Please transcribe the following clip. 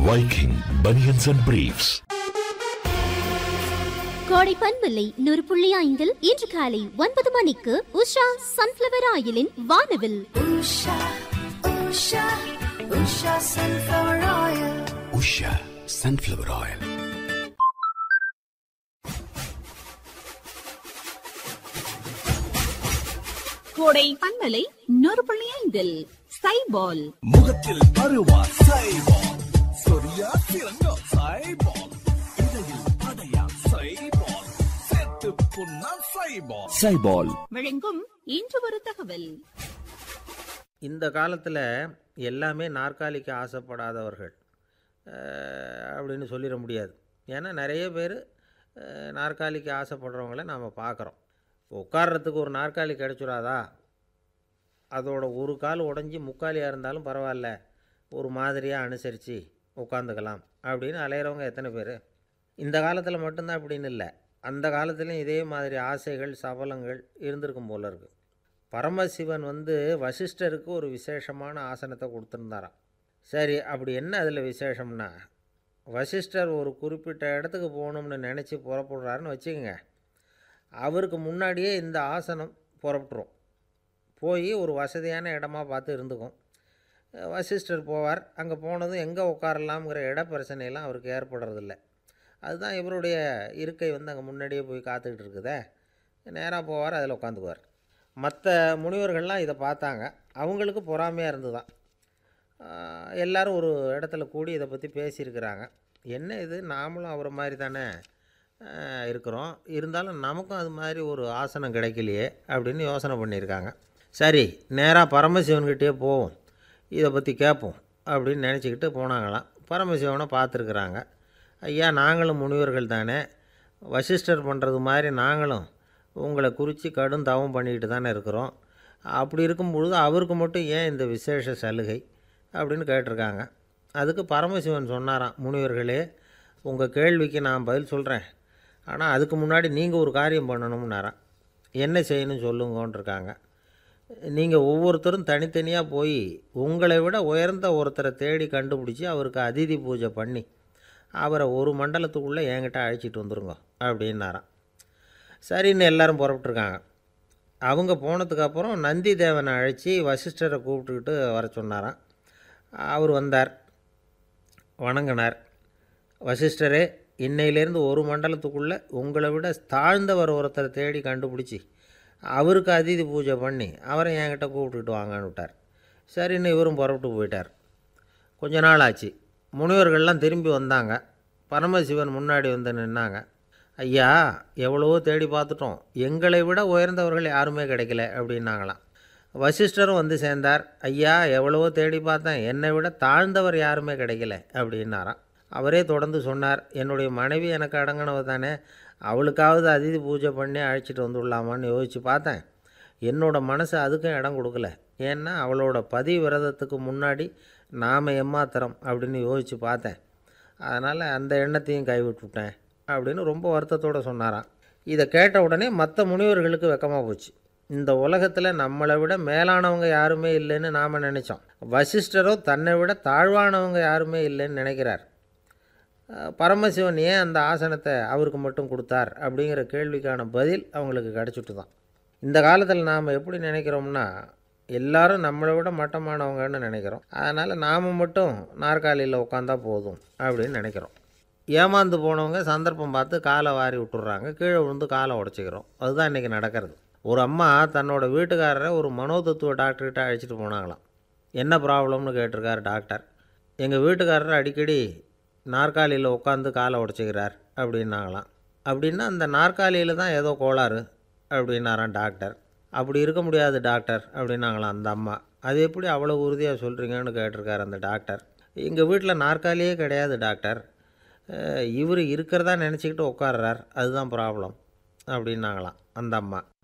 Viking Bunions and Briefs. கோடை பண்பில்லை நூறு புள்ளி ஐந்தில் இன்று காலை ஒன்பது மணிக்கு உஷா சன்ஃபிளவர் ஆயிலின் வானவில் Usha, Usha, Usha sunflower oil. Usha sunflower oil கோடை பண்பலை நூறு புள்ளி ஐந்தில் சைபால் முகத்தில் அருவா சைபால் சொரியா சிறங்கோ சைபால் இடையில் அடையா சைபால் செத்து புண்ணா சைபால் சைபால் வழங்கும் இன்று ஒரு தகவல் இந்த காலத்தில் எல்லாமே நாற்காலிக்கு ஆசைப்படாதவர்கள் அஹ், அப்படின்னு சொல்லிட முடியாது ஏன்னா நிறைய பேர் அஹ், நாற்காலிக்கு ஆசைப்படுறவங்கள நாம் பார்க்குறோம் உட்கார்றதுக்கு ஒரு நாற்காலி கிடச்சிடாதா அதோட ஒரு கால் உடஞ்சி முக்காலியாக இருந்தாலும் பரவாயில்ல ஒரு மாதிரியாக அனுசரித்து உட்காந்துக்கலாம் அப்படின்னு அலையிறவங்க எத்தனை பேர் இந்த காலத்தில் மட்டும்தான் அப்படின்னு இல்லை அந்த காலத்துலேயும் இதே மாதிரி ஆசைகள் சபலங்கள் இருந்திருக்கும் போல இருக்குது பரமசிவன் வந்து வசிஷ்டருக்கு ஒரு விசேஷமான ஆசனத்தை கொடுத்துருந்தாராம் சரி அப்படி என்ன அதில் விசேஷம்னா வசிஷ்டர் ஒரு குறிப்பிட்ட இடத்துக்கு போகணும்னு நினச்சி புறப்படுறாருன்னு வச்சுக்கோங்க அவருக்கு முன்னாடியே இந்த ஆசனம் புறப்பட்டுரும் போய் ஒரு வசதியான இடமா பார்த்து இருந்துக்கும் அஹ் வசிஷ்டர் போவார் அங்கே போனதும் எங்கே உட்காரலாம்ங்கிற இட பிரச்சனையெல்லாம் அவருக்கு ஏற்படுறதில்ல அதுதான் இவருடைய இருக்கை வந்து அங்கே முன்னாடியே போய் காத்துக்கிட்டு இருக்குதே நேராக போவார் அதில் உட்காந்துக்குவார் மற்ற முனிவர்கள்லாம் இதை பார்த்தாங்க அவங்களுக்கு பொறாமையாக இருந்துதான் ஆஹ் எல்லாரும் ஒரு இடத்துல கூடி இதை பற்றி பேசியிருக்கிறாங்க என்ன இது நாமளும் அவரை மாதிரி தானே ஆஹ் இருக்கிறோம் இருந்தாலும் நமக்கும் அது மாதிரி ஒரு ஆசனம் கிடைக்கலையே அப்படின்னு யோசனை பண்ணியிருக்காங்க சரி நேராக பரமசிவன்கிட்டயே போவோம் இதை பற்றி கேட்போம் அப்படின்னு நினச்சிக்கிட்டு போனாங்களாம் பரமசிவனை பார்த்துருக்குறாங்க ஐயா நாங்களும் முனிவர்கள் தானே வசிஷ்டர் பண்ணுறது மாதிரி நாங்களும் உங்களை குறித்து கடும் தவம் பண்ணிக்கிட்டு தானே இருக்கிறோம் அப்படி இருக்கும் பொழுது அவருக்கு மட்டும் ஏன் இந்த விசேஷ சலுகை அப்படின்னு கேட்டிருக்காங்க அதுக்கு பரமசிவன் சொன்னாராம் முனிவர்களே உங்கள் கேள்விக்கு நான் பதில் சொல்கிறேன் ஆனால் அதுக்கு முன்னாடி நீங்கள் ஒரு காரியம் பண்ணணும்னாராம் என்ன செய்யணும் சொல்லுங்கன்றிருக்காங்க நீங்கள் ஒவ்வொருத்தரும் தனித்தனியாக போய் உங்களை விட உயர்ந்த ஒருத்தரை தேடி கண்டுபிடிச்சி அவருக்கு அதிதி பூஜை பண்ணி அவரை ஒரு மண்டலத்துக்குள்ளே என்கிட்ட அழைச்சிட்டு வந்துருங்க அப்படின்னாராம் சரின்னு எல்லாரும் புறப்பட்டுருக்காங்க அவங்க போனதுக்கப்புறம் நந்தி தேவனை அழைச்சி வசிஷ்டரை கூப்பிட்டுக்கிட்டு வர சொன்னாராம் அவர் வந்தார் வணங்கினார் வசிஷ்டரே இன்னையிலேருந்து ஒரு மண்டலத்துக்குள்ளே உங்களை விட தாழ்ந்தவர் ஒருத்தரை தேடி கண்டுபிடிச்சி அவருக்கு அதிதி பூஜை பண்ணி அவரை என்கிட்ட கூப்பிட்டுட்டு வாங்கன்னு விட்டார் சரின்னு இவரும் புறப்பட்டு போயிட்டார் கொஞ்ச நாள் ஆச்சு முனிவர்கள்லாம் திரும்பி வந்தாங்க பரமசிவன் முன்னாடி வந்து நின்னாங்க ஐயா எவ்வளவோ தேடி பார்த்துட்டோம் எங்களை விட உயர்ந்தவர்கள் யாருமே கிடைக்கல அப்படின்னாங்களாம் வசிஷ்டரும் வந்து சேர்ந்தார் ஐயா எவ்வளவோ தேடி பார்த்தேன் என்னை விட தாழ்ந்தவர் யாருமே கிடைக்கல அப்படின்னாராம் அவரே தொடர்ந்து சொன்னார் என்னுடைய மனைவி எனக்கு அடங்கினவ தானே அவளுக்காவது அதிதி பூஜை பண்ணி அழைச்சிட்டு வந்துடலாமான்னு யோசித்து பார்த்தேன் என்னோட மனசு அதுக்கும் இடம் கொடுக்கல ஏன்னா அவளோட பதி விரதத்துக்கு முன்னாடி நாம் எம்மாத்திரம் அப்படின்னு யோசித்து பார்த்தேன் அதனால் அந்த எண்ணத்தையும் கைவிட்டுவிட்டேன் அப்படின்னு ரொம்ப வருத்தத்தோடு சொன்னாராம் இதை கேட்ட உடனே மற்ற முனிவர்களுக்கு வெக்கமாக போச்சு இந்த உலகத்தில் நம்மளை விட மேலானவங்க யாருமே இல்லைன்னு நாம் நினச்சோம் வசிஷ்டரோ தன்னை விட தாழ்வானவங்க யாருமே இல்லைன்னு நினைக்கிறார் அஹ் பரமசிவன் ஏன் அந்த ஆசனத்தை அவருக்கு மட்டும் கொடுத்தார் அப்படிங்கிற கேள்விக்கான பதில் அவங்களுக்கு கிடச்சிட்டு தான் இந்த காலத்தில் நாம் எப்படி நினைக்கிறோம்னா எல்லாரும் நம்மளை விட மட்டமானவங்கன்னு நினைக்கிறோம் அதனால் நாம் மட்டும் நாற்காலியில் உட்காந்தா போதும் அப்படின்னு நினைக்கிறோம் ஏமாந்து போனவங்க சந்தர்ப்பம் பார்த்து காலை வாரி விட்டுறாங்க கீழே விழுந்து காலை உடச்சிக்கிறோம் அதுதான் இன்றைக்கி நடக்கிறது ஒரு அம்மா தன்னோட வீட்டுக்காரரை ஒரு மனோதத்துவ டாக்டர்கிட்ட அழைச்சிட்டு போனாங்களாம் என்ன ப்ராப்ளம்னு கேட்டிருக்கார் டாக்டர் எங்கள் வீட்டுக்காரர் அடிக்கடி நாற்காலியில் உட்காந்து காலை உடச்சிக்கிறார் அப்படின்னாங்களாம் அப்படின்னா அந்த நாற்காலியில் தான் ஏதோ கோளாறு அப்படின்னாராம் டாக்டர் அப்படி இருக்க முடியாது டாக்டர் அப்படின்னாங்களாம் அந்த அம்மா அது எப்படி அவ்வளோ உறுதியாக சொல்கிறீங்கன்னு கேட்டிருக்காரு அந்த டாக்டர் எங்கள் வீட்டில் நாற்காலியே கிடையாது டாக்டர் இவர் இருக்கிறதா நினச்சிக்கிட்டு உட்கார்றார் அதுதான் ப்ராப்ளம் அப்படின்னாங்களாம் அந்த அம்மா